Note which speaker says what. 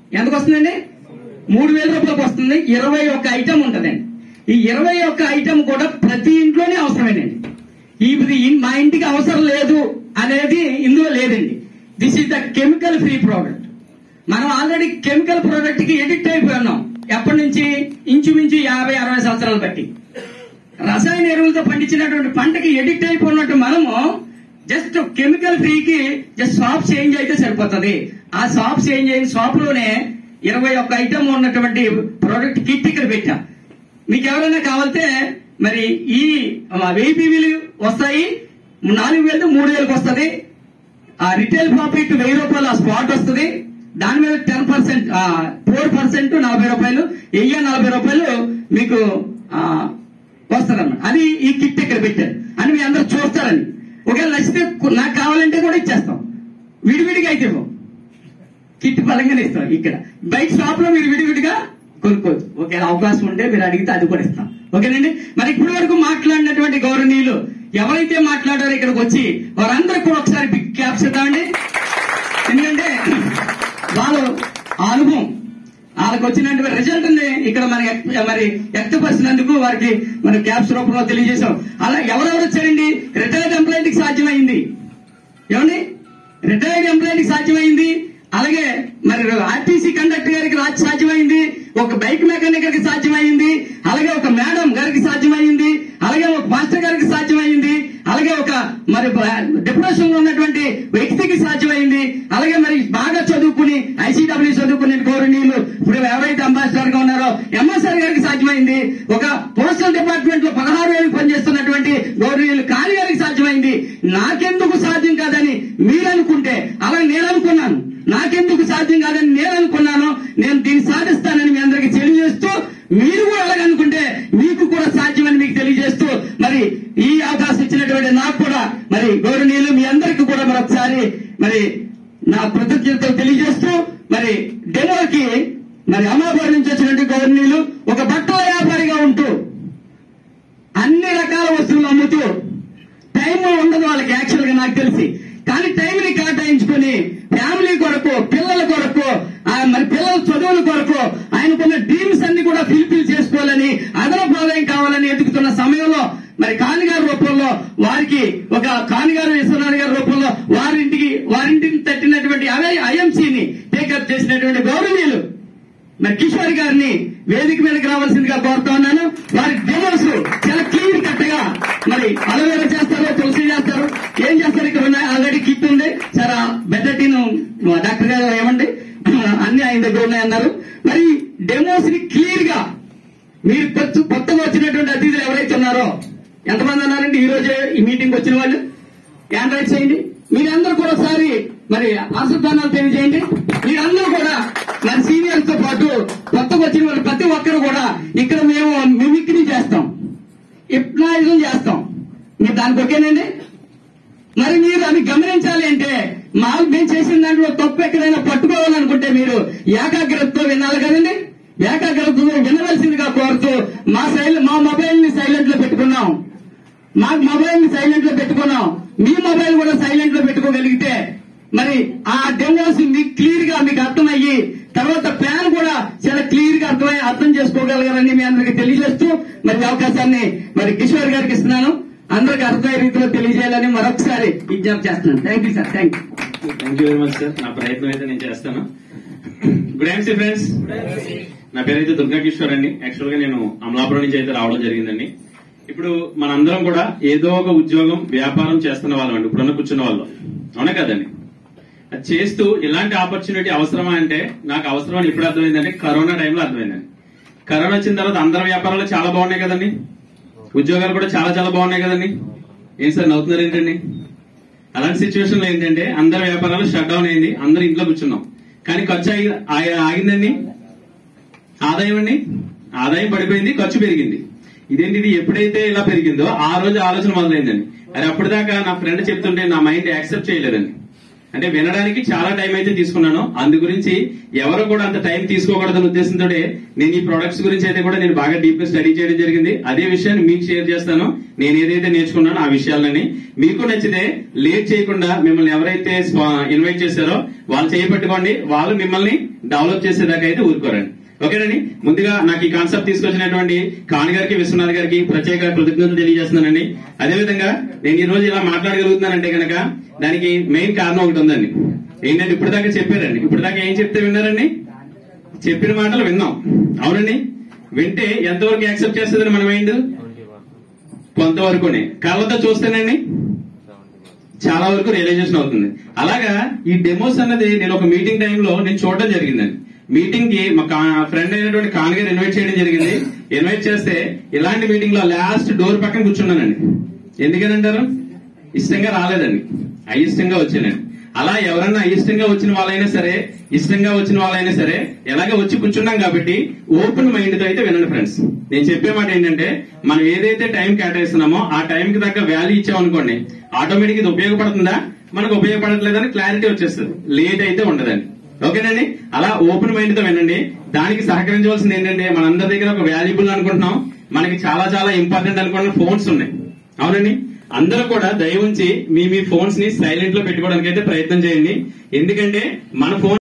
Speaker 1: ఎంతకు వస్తుందండి మూడు వేల రూపాయలకు వస్తుంది ఇరవై ఒక్క ఐటమ్ ఉంటదండి ఈ ఇరవై ఒక్క ఐటమ్ కూడా ప్రతి ఇంట్లోనే అవసరమేనండి ఇది ఇన్- మా ఇంటికి అవసరం లేదు అనేది ఇందులో లేదండి this is the chemical free product మనం ఆల్రెడీ కెమికల్ ప్రోడక్ట్ కి ఎడిక్ట్ అయిపోయినాం ఎప్పటి నుంచి ఇంచుమించు యాభై అరవై సంవత్సరాలు బట్టి రసాయన ఎరువులతో పండించినటువంటి పంటకి ఎడిక్ట్ అయిపోయినట్టు మనము జస్ట్ కెమికల్ ఫ్రీకి జస్ట్ షాప్ చేంజ్ అయితే సరిపోతుంది ఆ షాప్ చేంజ్ అయిన షాప్ లోనే ఇరవై ఒక్క ఐటమ్ ఉన్నటువంటి ప్రోడక్ట్ కిట్ ఇక్కడ పెట్టాం మీకు ఎవరైనా కావాలంటే మరి ఈ వెయ్యి పీవీలు వస్తాయి నాలుగు వేలు మూడు వేలకు వస్తుంది ఆ రిటైల్ ప్రాఫిట్ వెయ్యి రూపాయలు ఆ స్పాట్ వస్తుంది దాని మీద టెన్ పర్సెంట్ ఫోర్ పర్సెంట్ నలభై రూపాయలు వెయ్యి నలభై రూపాయలు మీకు వస్తుంది అది ఈ కిట్ ఇక్కడ పెట్టారు అని మీ అందరూ చూస్తారని ఒకవేళ నచ్చితే కు- నాకు కావాలంటే కూడా ఇచ్చేస్తాం విడివిడిగా అయితే ఇవ్వం కిట్ బలంగానే ఇస్తాం ఇక్కడ బయట షాప్ లో మీరు విడివిడిగా కొనుక్కోవచ్చు ఒకవేళ అవకాశం ఉంటే మీరు అడిగితే అది కూడా ఇస్తాం ఓకేనండి మరి ఇప్పటి వరకు మాట్లాడినటువంటి గౌరవనీయులు ఎవరైతే మాట్లాడారో ఇక్కడికి వచ్చి వారందరూ కూడా ఒకసారి బిగ్ క్యాప్స్ ఇద్దామండి ఎందుకంటే వాళ్ళు ఆ అనుభవం వాళ్ళకి వచ్చినటువంటి రిజల్ట్ ని ఇక్కడ మన మరి వ్యక్తపరిచినందుకు వారికి మన క్యాప్స్ రూపంలో తెలియజేశాం అలా ఎవరెవరు వచ్చారండి రిటైర్డ్ ఎంప్లాయీకి సాధ్యమైంది ఏమండి రిటైర్డ్ ఎంప్లాయీకి సాధ్యమైంది అలాగే మరి ఆర్టీసీ కండక్టర్ గారికి రా- సాధ్యమైంది ఒక బైక్ మెకానిక్ గారికి సాధ్యమైంది అలాగే ఒక మేడం గారికి సాధ్యమైంది అలాగే ఒక మాస్టర్ గారికి సాధ్యమైంది అలాగే ఒక మరి డిప్రెషన్ లో ఉన్నటువంటి వ్యక్తికి సాధ్యమైంది అలాగే మరి బాగా చదువుకుని ఐసీడబ్ల్యూ చదువుకునే గౌరవనీయులు ఇప్పుడు ఎవరైతే అంబాసిడర్ గా ఉన్నారో ఎంఎస్ఆర్ గారికి సాధ్యమైంది ఒక పోస్టల్ డిపార్ట్మెంట్ లో పదహారు వేలకు పనిచేస్తున్నటువంటి గౌరవనీయులు కాళీ గారికి సాధ్యమైంది నాకెందుకు సాధ్యం కాదని మీరు అనుకుంటే అలా నేను అనుకున్నాను నాకెందుకు సాధ్యం కాదని నేను అనుకున్నాను నేను దీన్ని సాధిస్తానని మీ అందరికీ తెలియజేస్తూ మీరు కూడా అలాగే అనుకుంటే మీకు కూడా సాధ్యమని మీకు తెలియజేస్తూ మరి ఈ అవకాశం ఇచ్చినటువంటి నాకు కూడా మరి గౌరవనీయులు మీ అందరికీ కూడా మరొకసారి మరి నా కృతజ్ఞతలు తెలియజేస్తూ మరి డెమోకి మరి అమలాపురం నుంచి వచ్చినటువంటి గౌరవనీయులు ఒక బట్టల వ్యాపారిగా ఉంటూ అన్ని రకాల వస్తువులు అమ్ముతూ టైం ఉండదు వాళ్ళకి యాక్చువల్ గా నాకు తెలిసి కానీ టైంని కేటాయించుకుని ఫ్యామిలీ కొరకు పిల్లల కొరకు ఆ మరి పిల్లల చదువుల కొరకు ఆయనకున్న డ్రీమ్స్ అన్ని కూడా ఫిల్ఫిల్ చేసుకోవాలని అదనపు ఆదాయం కావాలని ఎదుగుతున్న సమయంలో మరి కానిగారి రూపంలో వారికి ఒక కానిగారు విశ్వనాథ్ గారి రూపంలో వారింటికి వారింటిని తట్టినటువంటి అవే ఐఎంసీని టేకప్ చేసినటువంటి గౌరవనీయులు మరి కిషోర్ గారిని వేదిక మీదకి రావాల్సిందిగా కోరుతా ఉన్నాను వారి డెమోస్ చాలా క్లీన్ కట్ గా మరి అలవేర చేస్తారు తులసి చేస్తారు ఏం చేస్తారు ఇక్కడ ఉన్నాయి ఆల్రెడీ కిట్ ఉంది సార్ బెడ్డటీన్ డాక్టర్ గారు ఏమండి అన్ని ఆయన దగ్గర ఉన్నాయన్నారు మరి డెమోస్ ని క్లియర్ గా మీరు కొత్త కొత్తగా వచ్చినటువంటి అతిథులు ఎవరైతే ఉన్నారో ఎంతమంది ఉన్నారండి ఈ రోజే ఈ మీటింగ్ వచ్చిన వాళ్ళు ఆండ్రాయిడ్ చేయండి మీరందరూ కూడా ఒకసారి మరి ఆశీర్వాదాలు తెలియజేయండి మీరందరూ కూడా మరి సీనియర్స్ తో పాటు కొత్తగా వచ్చిన వాళ్ళు ప్రతి ఒక్కరు కూడా ఇక్కడ మేము మిమిక్రీ చేస్తాం హిప్నాయిజం చేస్తాం మీరు దానికి ఓకేనండి మరి మీరు అది గమనించాలి అంటే మా మేము చేసిన దాంట్లో తప్పు ఎక్కడైనా పట్టుకోవాలనుకుంటే మీరు ఏకాగ్రతతో వినాలి కదండి ఏకాగ్రతతో వినవలసిందిగా కోరుతూ మా సైల్ మా మొబైల్ ని సైలెంట్ లో పెట్టుకున్నాం మా మొబైల్ ని సైలెంట్ లో పెట్టుకున్నాం మీ మొబైల్ కూడా సైలెంట్ లో పెట్టుకోగలిగితే మరి ఆ డెమోస్ మీకు క్లియర్ గా మీకు అర్థమయ్యి తర్వాత ప్లాన్ కూడా చాలా క్లియర్ గా అర్థమై అర్థం చేసుకోగలగాలని మీ అందరికి తెలియజేస్తూ మరి ఈ అవకాశాన్ని మరి కిషోర్ గారికి ఇస్తున్నాను అందరికి అర్థమయ్యే రీతిలో తెలియజేయాలని మరొకసారి విజ్ఞప్తి చేస్తున్నాను thank you sir thank you
Speaker 2: thank you very much sir నా ప్రయత్నం అయితే నేను చేస్తాను గుడ్ ఈవినింగ్ ఫ్రెండ్స్ నా పేరు అయితే దుర్గా కిషోర్ అండి యాక్చువల్ గా నేను అమలాపురం నుంచి అయితే రావడం జరిగిందండి ఇప్పుడు మనందరం కూడా ఏదో ఒక ఉద్యోగం వ్యాపారం చేస్తున్న వాళ్ళం అండి ఇప్పుడున్న కూర్చున్న వాళ్ళు అవునా కదండి అది చేస్తూ ఇలాంటి ఆపర్చునిటీ అవసరమా అంటే నాకు అవసరం అని ఇప్పుడు అర్థమైందంటే కరోనా టైంలో అర్థమైందండి కరోనా వచ్చిన తర్వాత అందరి వ్యాపారాలు చాలా బాగున్నాయి కదండి ఉద్యోగాలు కూడా చాలా చాలా బాగున్నాయి కదండి ఏం సార్ నవ్వుతున్నారు ఏంటండి అలాంటి సిచ్యువేషన్ లో ఏంటంటే అందరి వ్యాపారాలు షట్ డౌన్ అయింది అందరు ఇంట్లో కూర్చున్నాం కానీ ఖర్చు ఆగి- ఆగి- ఆగిందండి ఆదాయం అండి ఆదాయం పడిపోయింది ఖర్చు పెరిగింది ఇదేంటి ఇది ఎప్పుడైతే ఇలా పెరిగిందో ఆ రోజు ఆలోచన మొదలైందండి అరే అప్పటిదాకా నా ఫ్రెండ్ చెప్తుంటే నా మైండ్ యాక్సెప్ట్ చేయలేదండి అంటే వినడానికి చాలా టైం అయితే తీసుకున్నాను అందు గురించి ఎవరు కూడా అంత టైం తీసుకోకూడదన్న ఉద్దేశంతో నేను ఈ ప్రొడక్ట్స్ గురించి అయితే కూడా నేను బాగా డీప్ గా స్టడీ చేయడం జరిగింది అదే విషయాన్ని మీకు షేర్ చేస్తాను నేను ఏదైతే నేర్చుకున్నానో ఆ విషయాలని మీకు నచ్చితే లేట్ చేయకుండా మిమ్మల్ని ఎవరైతే ఇన్వైట్ చేశారో వాళ్ళు చేయబట్టుకోండి వాళ్ళు మిమ్మల్ని డెవలప్ చేసేదాకా అయితే ఊరుకోరండి ఓకేనండి ముందుగా నాకు ఈ కాన్సెప్ట్ తీసుకొచ్చినటువంటి కాని గారికి విశ్వనాథ్ గారికి ప్రత్యేక కృతజ్ఞతలు తెలియజేస్తున్నానండి అదేవిధంగా నేను ఈ రోజు ఇలా మాట్లాడగలుగుతున్నానంటే కనుక దానికి మెయిన్ కారణం ఒకటి ఉందండి ఏంటంటే ఇప్పుడు దాకా చెప్పారండి ఇప్పుడు దాకా ఏం చెప్తే విన్నారండి చెప్పిన మాటలు విన్నాం అవునండి వింటే ఎంతవరకు యాక్సెప్ట్ చేస్తుందని మన మైండ్ కొంతవరకునే కళ్ళతో చూస్తేనండి చాలా వరకు రియలైజేషన్ అవుతుంది అలాగా ఈ డెమోస్ అన్నది నేను ఒక మీటింగ్ టైంలో నేను చూడడం జరిగిందండి మీటింగ్ కి మా ఫ్రెండ్ అయినటువంటి కాన్ గారు ఇన్వైట్ చేయడం జరిగింది ఇన్వైట్ చేస్తే ఇలాంటి మీటింగ్ లో లాస్ట్ డోర్ పక్కన కూర్చున్నానండి ఎందుకని అంటారు ఇష్టంగా రాలేదండి అయిష్టంగా వచ్చానండి అలా ఎవరన్నా అయిష్టంగా వచ్చిన వాళ్ళైనా సరే ఇష్టంగా వచ్చిన వాళ్ళైనా సరే ఎలాగ వచ్చి కూర్చున్నాం కాబట్టి ఓపెన్ మైండ్ తో అయితే వినండి ఫ్రెండ్స్ నేను చెప్పే మాట ఏంటంటే మనం ఏదైతే టైం కేటాయిస్తున్నామో ఆ టైం కి తగ్గ వాల్యూ ఇచ్చామనుకోండి ఆటోమేటిక్ ఇది ఉపయోగపడుతుందా మనకు ఉపయోగపడట్లేదని క్లారిటీ వచ్చేస్తుంది లేట్ అయితే ఉండదండి ఓకేనండి అలా ఓపెన్ మైండ్ తో వినండి దానికి సహకరించవలసింది ఏంటంటే మనందరి దగ్గర ఒక వాల్యుబుల్ అనుకుంటున్నాం మనకి చాలా చాలా ఇంపార్టెంట్ అనుకున్న ఫోన్స్ ఉన్నాయి అవునండి అందరూ కూడా దయ ఉంచి మీ మీ ఫోన్స్ ని సైలెంట్ లో పెట్టుకోవడానికి అయితే ప్రయత్నం చేయండి ఎందుకంటే మన ఫోన్